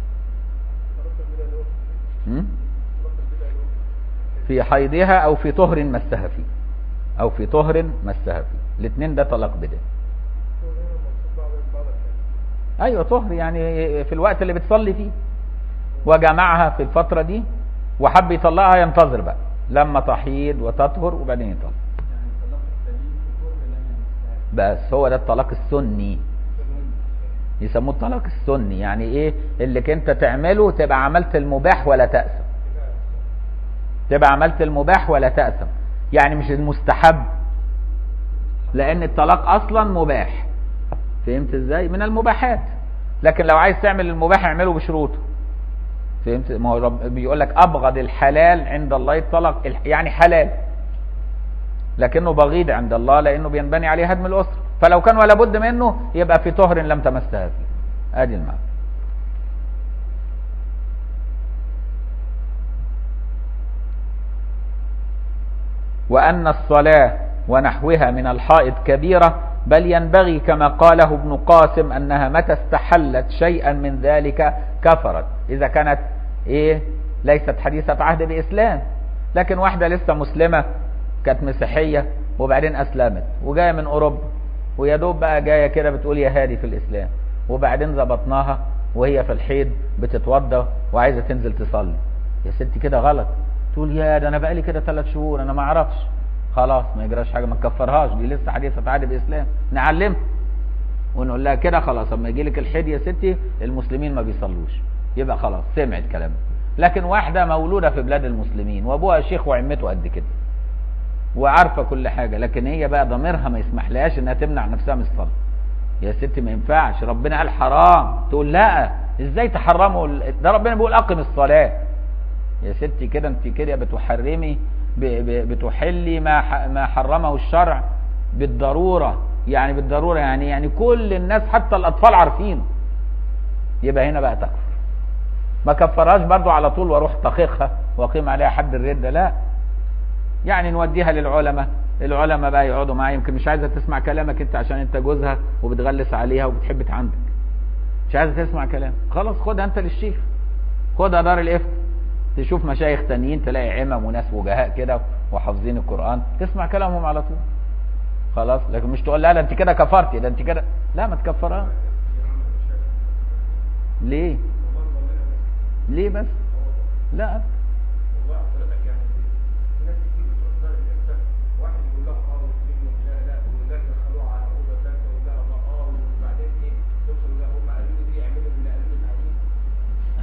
م? في حيضها او في طهر مسها فيه او في طهر مسها فيه الاثنين ده طلاق بدعي ايوه طهر يعني في الوقت اللي بتصلي فيه وجمعها في الفتره دي وحب يطلقها ينتظر بقى لما تحيض وتطهر وبعدين يطلق بس هو ده الطلاق السني يسموه الطلاق السني يعني ايه اللي انت تعمله تبقى عملت المباح ولا تأثم تبقى عملت المباح ولا تأثم يعني مش المستحب لان الطلاق اصلا مباح فهمت ازاي من المباحات لكن لو عايز تعمل المباح اعمله بشروطه فهمت ما هو رب بيقول لك ابغض الحلال عند الله الطلاق يعني حلال لكنه بغيض عند الله لانه بينبني عليه هدم الاسره فلو كان ولا بد منه يبقى في طهر لم تمسها فيه ادي المعنى وان الصلاه ونحوها من الحائط كبيره بل ينبغي كما قاله ابن قاسم انها متى استحلت شيئا من ذلك كفرت اذا كانت ايه ليست حديثة عهد باسلام لكن واحدة لسه مسلمة كانت مسيحية وبعدين اسلمت وجاية من اوروبا ويا دوب بقى جاية كده بتقول يا هادي في الاسلام وبعدين ظبطناها وهي في الحيض بتتوضى وعايزة تنزل تصلي يا ستي كده غلط تقول يا ده انا بقالي كده ثلاث شهور انا ما اعرفش خلاص ما يجراش حاجه ما تكفرهاش دي لسه حديثه عهد باسلام نعلمها ونقول لها كده خلاص اما يجي لك الحيض يا ستي المسلمين ما بيصلوش يبقى خلاص سمعت كلامه لكن واحده مولوده في بلاد المسلمين وابوها شيخ وعمته قد كده وعارفه كل حاجه لكن هي بقى ضميرها ما يسمحلهاش انها تمنع نفسها من الصلاه يا ستي ما ينفعش ربنا قال حرام تقول لا ازاي تحرموا ده ربنا بيقول اقم الصلاه يا ستي كده انت كده بتحرمي بتحلي ما ما حرمه الشرع بالضروره يعني بالضروره يعني يعني كل الناس حتى الاطفال عارفينه يبقى هنا بقى تكفر ما كفرهاش برضو على طول واروح طخيخها واقيم عليها حد الرده لا يعني نوديها للعلماء العلماء بقى يقعدوا معايا يمكن مش عايزه تسمع كلامك انت عشان انت جوزها وبتغلس عليها وبتحب عندك مش عايزه تسمع كلام خلاص خدها انت للشيخ خدها دار الافتاء تشوف مشايخ تانيين تلاقي عمم وناس وجهاء كده وحافظين القران تسمع كلامهم على طول خلاص لكن مش تقول لا ده انت كده كفرتي ده انت كده لا ما تكفرها ليه ليه بس لا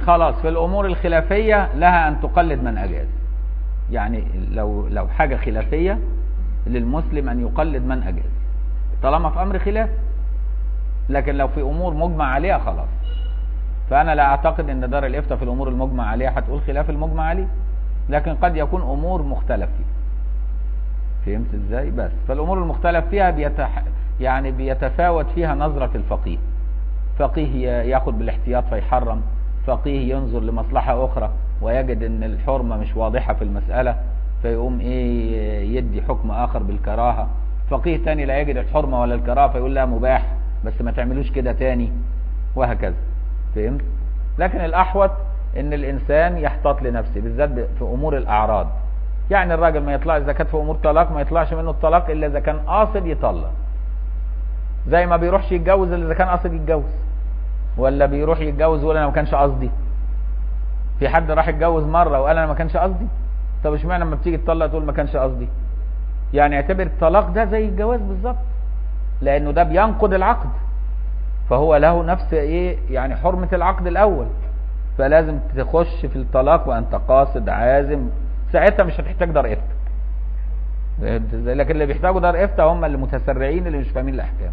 خلاص في الامور الخلافيه لها ان تقلد من اجاز يعني لو لو حاجه خلافيه للمسلم ان يقلد من اجاز طالما في امر خلاف لكن لو في امور مجمع عليها خلاص فانا لا اعتقد ان دار الافتاء في الامور المجمع عليها هتقول خلاف المجمع عليه لكن قد يكون امور مختلف فيها فهمت ازاي بس فالامور المختلف فيها بيتح... يعني بيتفاوت فيها نظرة الفقيه فقيه ياخد بالاحتياط فيحرم فقيه ينظر لمصلحة اخرى ويجد ان الحرمة مش واضحة في المسألة فيقوم ايه يدي حكم اخر بالكراهة فقيه تاني لا يجد الحرمة ولا الكراهة فيقول لا مباح بس ما تعملوش كده تاني وهكذا فهمت لكن الاحوط ان الانسان يحتاط لنفسه بالذات في امور الاعراض يعني الراجل ما يطلع اذا كانت في امور طلاق ما يطلعش منه الطلاق الا اذا كان قاصد يطلق زي ما بيروحش يتجوز الا اذا كان قاصد يتجوز ولا بيروح يتجوز ويقول انا ما كانش قصدي في حد راح يتجوز مره وقال انا ما كانش قصدي طب اشمعنى لما بتيجي تطلق تقول ما كانش قصدي يعني اعتبر الطلاق ده زي الجواز بالظبط لانه ده بينقض العقد فهو له نفس ايه يعني حرمه العقد الاول فلازم تخش في الطلاق وانت قاصد عازم ساعتها مش هتحتاج دار افتاء لكن اللي بيحتاجوا دار افتاء هم اللي متسرعين اللي مش فاهمين الاحكام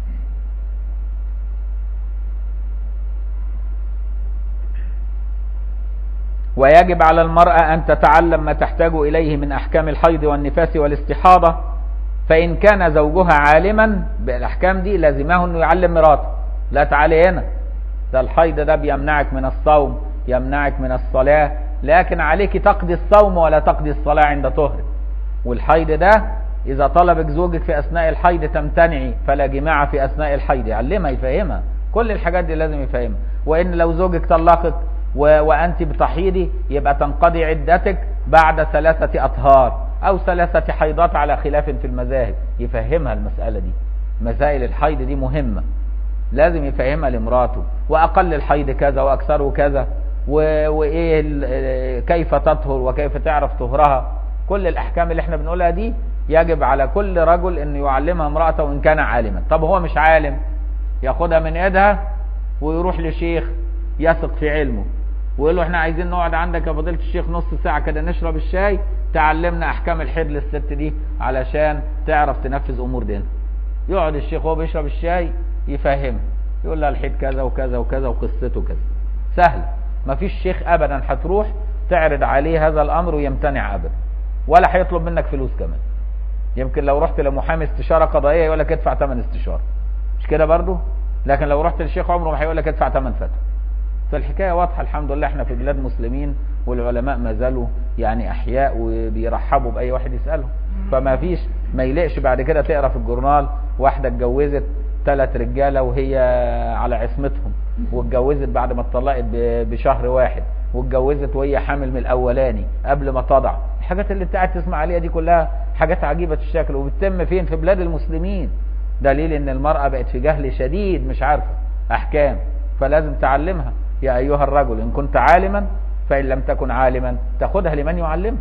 ويجب على المرأة أن تتعلم ما تحتاج إليه من أحكام الحيض والنفاس والاستحاضة فإن كان زوجها عالما بالأحكام دي لازمه أنه يعلم مراته لا تعالي هنا ده الحيض ده بيمنعك من الصوم يمنعك من الصلاة لكن عليك تقضي الصوم ولا تقضي الصلاة عند طهر والحيض ده إذا طلبك زوجك في أثناء الحيض تمتنعي فلا جماع في أثناء الحيض يعلمها يفهمها كل الحاجات دي لازم يفهمها وإن لو زوجك طلقك و... وأنت بتحيضي يبقى تنقضي عدتك بعد ثلاثة أطهار أو ثلاثة حيضات على خلاف في المذاهب يفهمها المسألة دي مسائل الحيض دي مهمة لازم يفهمها لمراته وأقل الحيض كذا وأكثره كذا و... وإيه ال... كيف تطهر وكيف تعرف طهرها كل الأحكام اللي احنا بنقولها دي يجب على كل رجل أن يعلمها امرأته وإن كان عالما طب هو مش عالم ياخدها من ايدها ويروح لشيخ يثق في علمه ويقول له احنا عايزين نقعد عندك يا فضيله الشيخ نص ساعه كده نشرب الشاي تعلمنا احكام الحيض للست دي علشان تعرف تنفذ امور دينها يقعد الشيخ وهو بيشرب الشاي يفهمها يقول لها الحيض كذا وكذا وكذا وقصته كذا سهل مفيش شيخ ابدا هتروح تعرض عليه هذا الامر ويمتنع ابدا ولا هيطلب منك فلوس كمان يمكن لو رحت لمحامي استشاره قضائيه يقول لك ادفع ثمن استشاره مش كده برضو لكن لو رحت للشيخ عمره ما هيقول لك ادفع ثمن فتوى فالحكايه واضحه الحمد لله احنا في بلاد مسلمين والعلماء ما زالوا يعني احياء وبيرحبوا باي واحد يسالهم فما فيش ما يلقش بعد كده تقرا في الجورنال واحده اتجوزت ثلاث رجاله وهي على عصمتهم واتجوزت بعد ما اتطلقت بشهر واحد واتجوزت وهي حامل من الاولاني قبل ما تضع الحاجات اللي انت قاعد تسمع عليها دي كلها حاجات عجيبه الشكل وبتتم فين في بلاد المسلمين دليل ان المرأة بقت في جهل شديد مش عارفة احكام فلازم تعلمها يا ايها الرجل ان كنت عالما فان لم تكن عالما تاخدها لمن يعلمها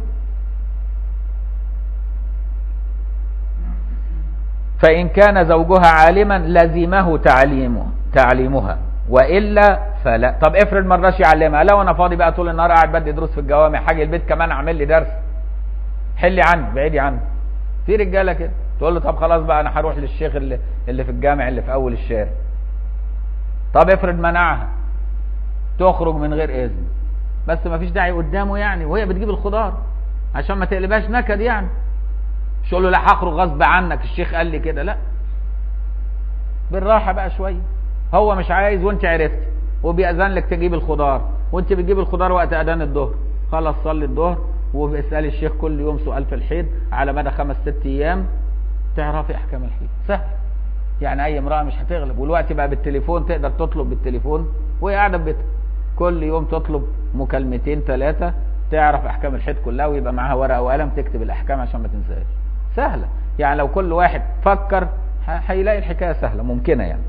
فان كان زوجها عالما لزمه تعليمه تعليمها والا فلا طب افرض ما رضاش يعلمها لو انا فاضي بقى طول النهار قاعد بدي دروس في الجوامع حاجه البيت كمان اعمل لي درس حلي عني بعيدي عني في رجاله كده تقول له طب خلاص بقى انا هروح للشيخ اللي, اللي في الجامع اللي في اول الشارع طب افرض منعها تخرج من غير اذن بس ما فيش داعي قدامه يعني وهي بتجيب الخضار عشان ما تقلبهاش نكد يعني مش تقول له لا هخرج غصب عنك الشيخ قال لي كده لا بالراحه بقى شويه هو مش عايز وانت عرفتي وبيأذن لك تجيب الخضار وانت بتجيب الخضار وقت اذان الظهر خلاص صلي الظهر وبيسأل الشيخ كل يوم سؤال في الحيض على مدى خمس ست ايام تعرفي احكام الحيض سهل يعني اي امرأة مش هتغلب والوقت بقى بالتليفون تقدر تطلب بالتليفون وهي قاعدة في بيتها كل يوم تطلب مكالمتين ثلاثة تعرف احكام الحيض كلها ويبقى معاها ورقة وقلم تكتب الاحكام عشان ما تنساهاش سهلة يعني لو كل واحد فكر هيلاقي الحكاية سهلة ممكنة يعني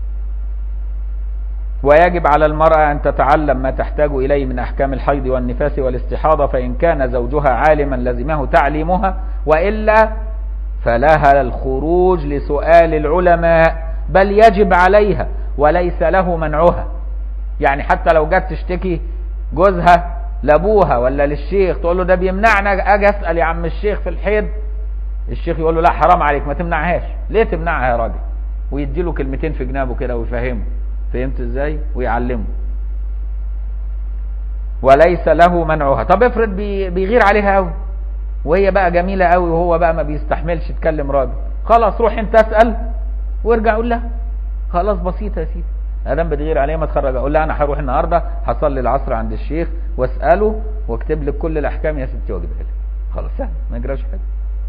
ويجب على المرأة أن تتعلم ما تحتاج إليه من أحكام الحيض والنفاس والاستحاضة فإن كان زوجها عالما لزمه تعليمها وإلا فلها الخروج لسؤال العلماء بل يجب عليها وليس له منعها يعني حتى لو جت تشتكي جوزها لابوها ولا للشيخ تقول له ده بيمنعنا اجي اسال يا عم الشيخ في الحيض الشيخ يقول له لا حرام عليك ما تمنعهاش ليه تمنعها يا راجل ويدي له كلمتين في جنابه كده ويفهمه فهمت ازاي ويعلمه وليس له منعها طب افرض بي- بيغير عليها قوي وهي بقى جميله قوي وهو بقى ما بيستحملش تكلم راجل خلاص روح انت اسال وارجع قول لها خلاص بسيطه يا سيدي ادام بتغير عليها ما تخرج اقول لها انا هروح النهارده هصلي العصر عند الشيخ واساله واكتب لك كل الاحكام يا ستي واجيبها لك خلاص سهل ما يجراش حاجه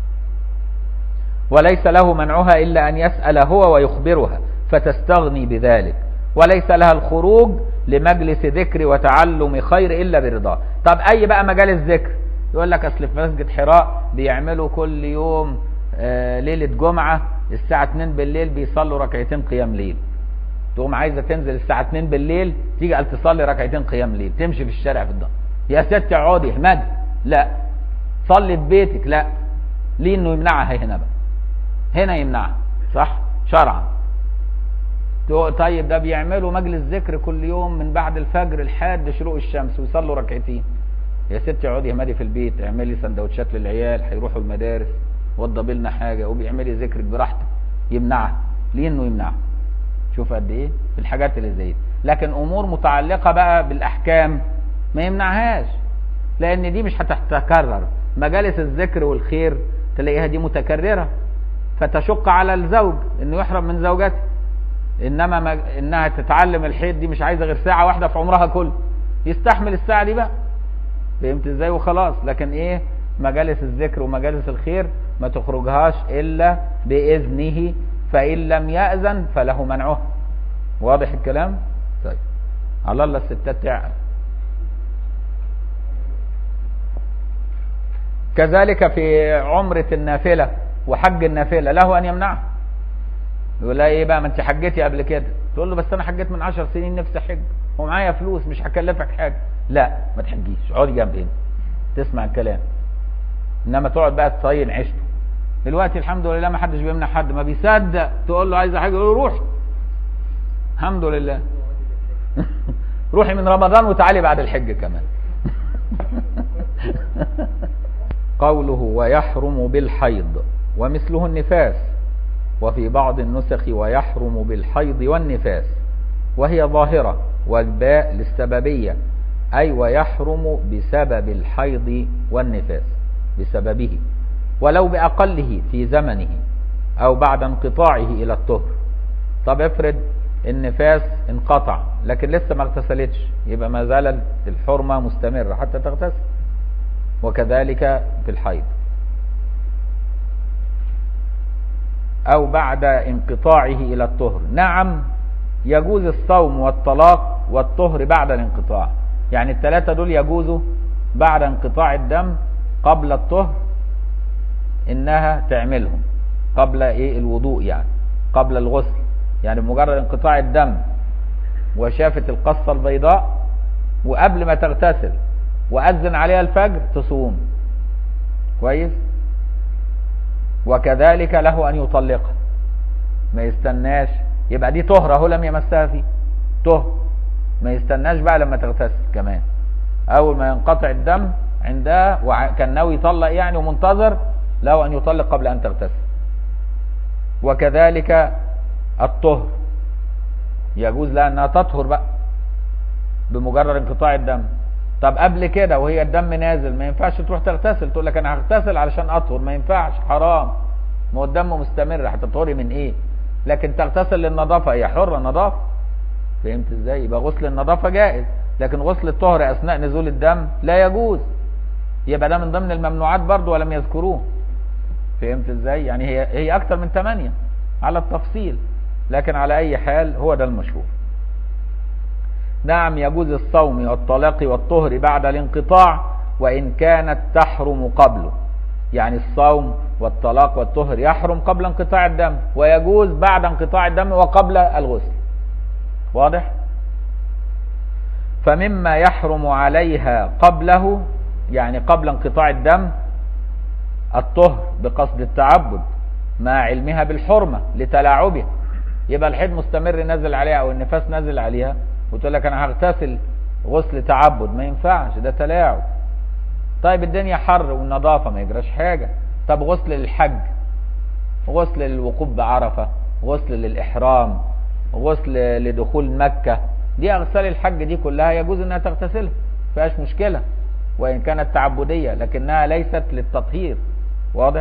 وليس له منعها الا ان يسال هو ويخبرها فتستغني بذلك وليس لها الخروج لمجلس ذكر وتعلم خير الا برضاه طب اي بقى مجالس ذكر يقول لك اصل في مسجد حراء بيعملوا كل يوم آه ليله جمعه الساعه 2 بالليل بيصلوا ركعتين قيام ليل تقوم عايزه تنزل الساعه 2 بالليل تيجي قال تصلي ركعتين قيام ليل تمشي في الشارع في الضلمه يا ست اقعدي احمدي لا صلي في بيتك لا ليه انه يمنعها هنا بقى هنا يمنعها صح شرعا تو- طيب ده بيعملوا مجلس ذكر كل يوم من بعد الفجر لحد شروق الشمس ويصلوا ركعتين يا ستي اقعدي اهمدي في البيت اعملي سندوتشات للعيال هيروحوا المدارس وضبي لنا حاجه وبيعملي ذكرك براحتك يمنعها ليه انه يمنعها شوف قد ايه في الحاجات اللي زي دي لكن امور متعلقه بقى بالاحكام ما يمنعهاش لان دي مش هتتكرر مجالس الذكر والخير تلاقيها دي متكرره فتشق على الزوج انه يحرم من زوجته انما ما انها تتعلم الحيض دي مش عايزه غير ساعه واحده في عمرها كله يستحمل الساعه دي بقى فهمت ازاي وخلاص لكن ايه مجالس الذكر ومجالس الخير ما تخرجهاش الا باذنه فان لم ياذن فله منعه واضح الكلام طيب على الله الستات تعقل كذلك في عمرة النافلة وحج النافلة له أن يمنعه يقول لها إيه بقى ما أنت حجتي قبل كده تقول له بس أنا حجيت من عشر سنين نفسي أحج ومعايا فلوس مش هكلفك حاجة لا ما تحجيش اقعدي جنب هنا تسمع الكلام إنما تقعد بقى تصين عيشته دلوقتي الحمد لله ما حدش بيمنع حد ما بيصدق تقول له عايز حاجة يقول له روح الحمد لله روحي من رمضان وتعالي بعد الحج كمان قوله ويحرم بالحيض ومثله النفاس وفي بعض النسخ ويحرم بالحيض والنفاس وهي ظاهرة والباء للسببية أي ويحرم بسبب الحيض والنفاس بسببه ولو بأقله في زمنه أو بعد انقطاعه إلى الطهر طب افرض النفاس انقطع لكن لسه ما اغتسلتش يبقى ما زالت الحرمة مستمرة حتى تغتسل وكذلك في الحيض أو بعد انقطاعه إلى الطهر نعم يجوز الصوم والطلاق والطهر بعد الانقطاع يعني الثلاثة دول يجوزوا بعد انقطاع الدم قبل الطهر إنها تعملهم قبل إيه الوضوء يعني قبل الغسل يعني بمجرد انقطاع الدم وشافت القصة البيضاء وقبل ما تغتسل وأذن عليها الفجر تصوم كويس وكذلك له أن يطلقها ما يستناش يبقى دي طهر اهو لم يمسها فيه طهر ما يستناش بقى لما تغتسل كمان أول ما ينقطع الدم عندها وكان ناوي يطلق يعني ومنتظر له أن يطلق قبل أن تغتسل وكذلك الطهر يجوز لها أنها تطهر بقى بمجرد انقطاع الدم طب قبل كده وهي الدم نازل ما ينفعش تروح تغتسل تقول لك انا هغتسل علشان اطهر ما ينفعش حرام ما هو الدم مستمر هتطهري من ايه لكن تغتسل للنظافه هي حره نظافه فهمت ازاي يبقى غسل النظافه جائز لكن غسل الطهر اثناء نزول الدم لا يجوز يبقى ده من ضمن الممنوعات برضه ولم يذكروه فهمت ازاي يعني هي هي اكتر من ثمانية على التفصيل لكن على اي حال هو ده المشهور نعم يجوز الصوم والطلاق والطهر بعد الانقطاع وإن كانت تحرم قبله يعني الصوم والطلاق والطهر يحرم قبل انقطاع الدم ويجوز بعد انقطاع الدم وقبل الغسل واضح فمما يحرم عليها قبله يعني قبل انقطاع الدم الطهر بقصد التعبد مع علمها بالحرمة لتلاعبها يبقى الحيض مستمر نازل عليها او النفاس نازل عليها وتقول لك انا هغتسل غسل تعبد ما ينفعش ده تلاعب طيب الدنيا حر والنظافة ما يجراش حاجة طب غسل للحج غسل للوقوف بعرفة غسل للإحرام غسل لدخول مكة دي أغسال الحج دي كلها يجوز أنها تغتسلها فيهاش مشكلة وإن كانت تعبدية لكنها ليست للتطهير واضح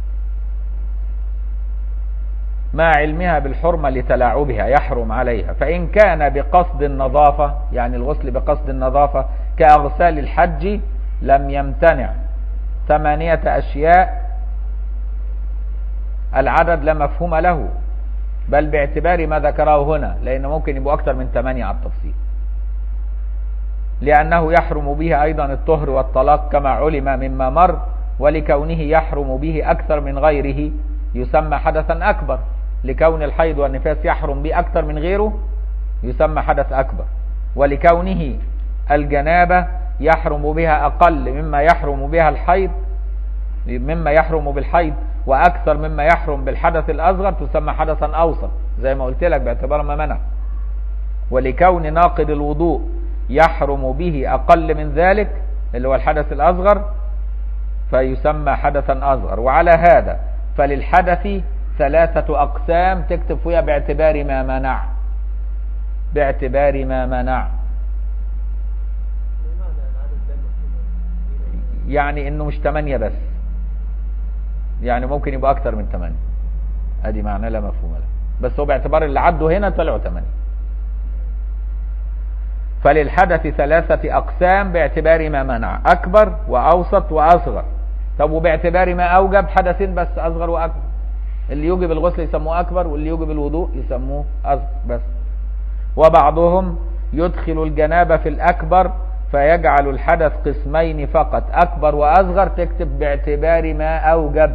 مع علمها بالحرمة لتلاعبها يحرم عليها فإن كان بقصد النظافة يعني الغسل بقصد النظافة كأغسال الحج لم يمتنع ثمانية أشياء العدد لا مفهوم له بل باعتبار ما ذكره هنا لأن ممكن يبقوا أكثر من ثمانية على التفصيل لأنه يحرم به أيضا الطهر والطلاق كما علم مما مر ولكونه يحرم به أكثر من غيره يسمى حدثا أكبر لكون الحيض والنفاس يحرم به أكثر من غيره يسمى حدث أكبر ولكونه الجنابة يحرم بها أقل مما يحرم بها الحيض مما يحرم بالحيض وأكثر مما يحرم بالحدث الأصغر تسمى حدثا أوسط زي ما قلت لك باعتبار ما منع ولكون ناقض الوضوء يحرم به أقل من ذلك اللي هو الحدث الأصغر فيسمى حدثا أصغر وعلى هذا فللحدث ثلاثة أقسام تكتب فيها باعتبار ما منع باعتبار ما منع يعني انه مش تمانية بس يعني ممكن يبقى اكتر من تمانية ادي معنى لا مفهوم له بس هو باعتبار اللي عدوا هنا طلعوا تمانية فللحدث ثلاثة اقسام باعتبار ما منع اكبر واوسط واصغر طب وباعتبار ما اوجب حدثين بس اصغر واكبر اللي يوجب الغسل يسموه اكبر واللي يوجب الوضوء يسموه اصغر بس وبعضهم يدخل الجنابة في الاكبر فيجعل الحدث قسمين فقط اكبر واصغر تكتب باعتبار ما اوجب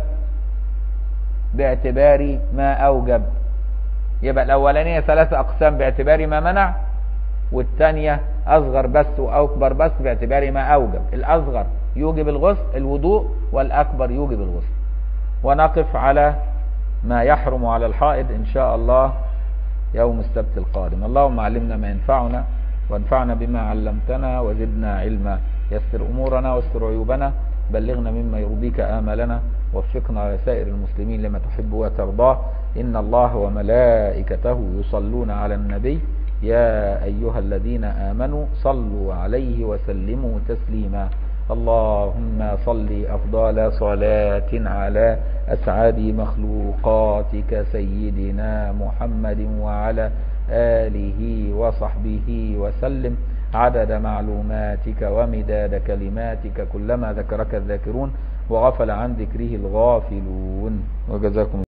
باعتبار ما اوجب يبقى الاولانيه ثلاثة اقسام باعتبار ما منع والثانيه اصغر بس واكبر بس باعتبار ما اوجب الاصغر يوجب الغسل الوضوء والاكبر يوجب الغسل ونقف على ما يحرم على الحائض ان شاء الله يوم السبت القادم اللهم علمنا ما ينفعنا وانفعنا بما علمتنا وزدنا علما يسر أمورنا واستر عيوبنا بلغنا مما يرضيك آمالنا وفقنا وسائر المسلمين لما تحب وترضاه إن الله وملائكته يصلون على النبي يا أيها الذين آمنوا صلوا عليه وسلموا تسليما اللهم صل أفضل صلاة على أسعد مخلوقاتك سيدنا محمد وعلى آله وصحبه وسلم عدد معلوماتك ومداد كلماتك كلما ذكرك الذاكرون وغفل عن ذكره الغافلون وجزاكم